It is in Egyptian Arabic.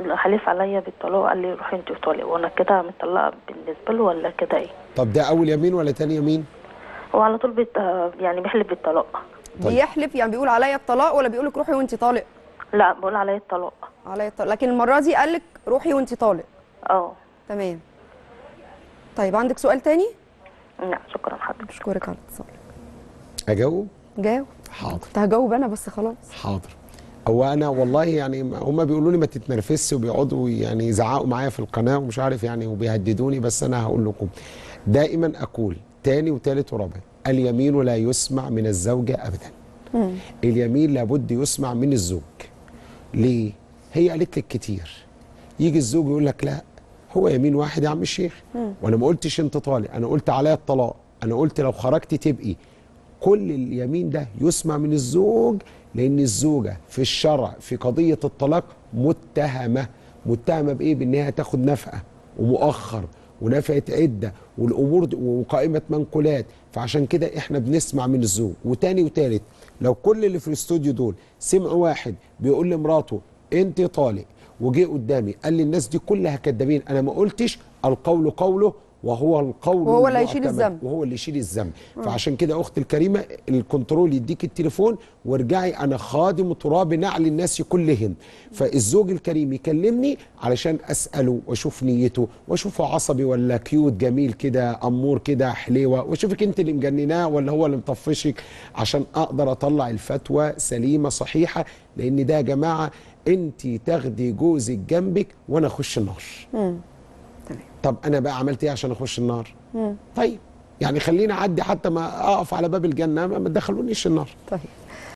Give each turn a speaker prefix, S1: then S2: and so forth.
S1: حلف عليا بالطلاق قال لي روحي انت وطالق وانا كده مطلقه بالنسبه له ولا كده ايه
S2: طب ده اول يمين ولا تاني يمين
S1: هو على طول بيت يعني بيحلف بالطلاق
S2: طيب.
S3: بيحلف يعني بيقول عليا الطلاق ولا بيقول لك روحي وانت طالق
S1: لا بقول عليا الطلاق
S3: عليا الطلاق لكن المره دي قال لك روحي وانت طالق
S1: اه
S3: تمام طيب عندك سؤال تاني
S1: لا شكرا حضرتك
S3: بشكرك على الاتصال
S2: اجاوب
S3: جاوب
S2: حاضر
S3: كنت هجاوب انا بس خلاص
S2: حاضر هو انا والله يعني هم بيقولوا لي ما تتنرفزش وبيقعدوا يعني يزعقوا معايا في القناه ومش عارف يعني وبيهددوني بس انا هقول لكم دائما اقول تاني وتالت ورابع اليمين لا يسمع من الزوجه ابدا اليمين لابد يسمع من الزوج ليه هي قالت لك كتير يجي الزوج يقول لك لا هو يمين واحد يا عم الشيخ وانا ما قلتش انت طالق انا قلت عليا الطلاق انا قلت لو خرجت تبقي كل اليمين ده يسمع من الزوج لان الزوجه في الشرع في قضيه الطلاق متهمه متهمه بايه بانها تاخد نفقه ومؤخر ونفقه عده والامور دي وقائمه منقولات فعشان كده احنا بنسمع من الزوج وتاني وتالت لو كل اللي في الاستوديو دول سمعوا واحد بيقول لمراته انت طالق وجه قدامي قال لي الناس دي كلها كدابين انا ما قلتش القول قوله وهو القول
S3: وهو اللي هيشيل
S2: المعتمد.
S3: الذنب.
S2: وهو اللي يشيل الذنب فعشان كده اختي الكريمه الكنترول يديك التليفون وارجعي انا خادم تراب نعل الناس كلهم فالزوج الكريم يكلمني علشان اساله واشوف نيته واشوفه عصبي ولا كيوت جميل كده امور كده حليوه واشوفك انت اللي مجنناه ولا هو اللي مطفشك عشان اقدر اطلع الفتوى سليمه صحيحه لان ده يا جماعه انت تاخدي جوزك جنبك وانا اخش النار
S3: تمام
S2: طب انا بقى عملت ايه عشان اخش النار طيب يعني خليني اعدي حتى ما اقف على باب الجنه ما ما تدخلونيش النار
S3: طيب